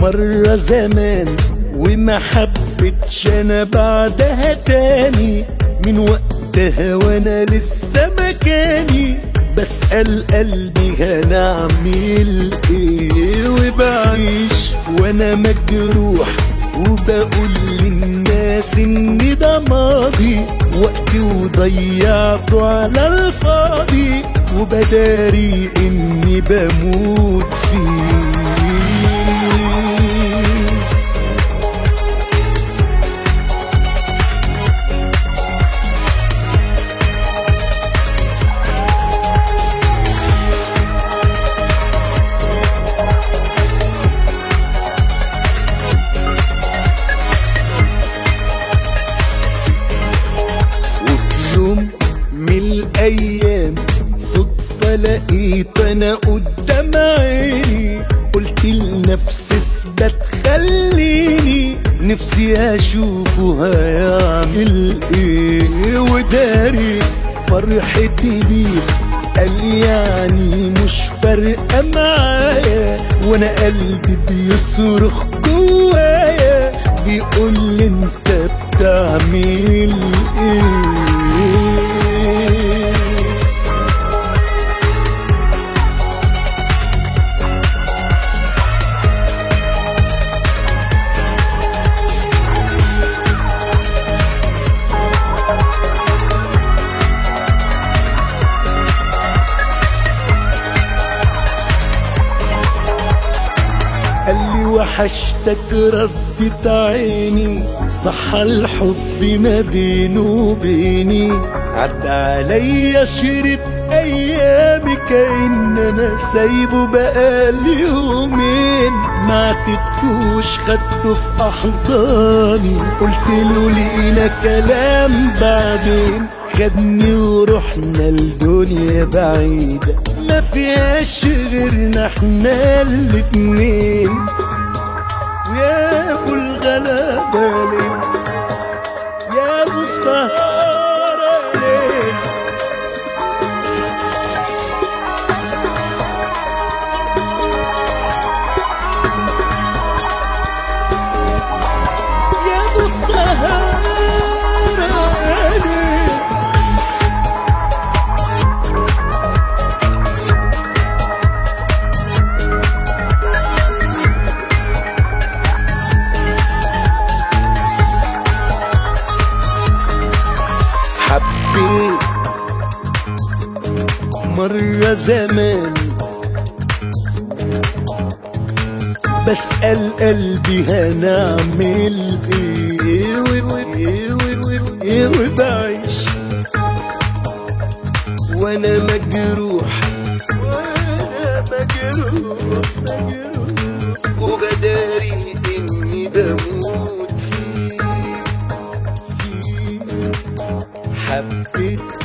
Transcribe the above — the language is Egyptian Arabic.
مرة زمان وما حبتش انا بعدها تاني من وقتها وانا لسه مكاني بسأل قلبي هنعمل ايه وبعيش وانا مجروح وبقول للناس ان ده ماضي وقتي وضيعته على الفاضي وبداري اني بموت فيه وفي يوم من الايام صدفة لقيت انا قدام عيني قلت لنفسي اثبت خليني نفسي اشوفه هيعمل ايه وداري فرحتي بيه قال يعني مش فارقة معايا وانا قلبي بيصرخ جوايا بيقول لي انت بتعمل ايه قال لي وحشتك ردت عيني صح الحب ما بينه وبيني عدى عليا شريط ايامي كأن انا سايبه بقالي يومين ما عتبتوش خدته في احضاني قلت له لينا كلام بعدين خدني ورحنا لدنيا بعيدة ما فيهاش غيرنا احنا الاتنين ويا ابو الغلابة ليه يا ابو السهارة ليه يا ابو السهارة ليه حبيت مرة زمان بسأل قلبي هنعمل ايه و- و- و- و- وبعيش وانا مجروح وانا مجروح مجروح وبداري اني بموت فيه فيه حبيت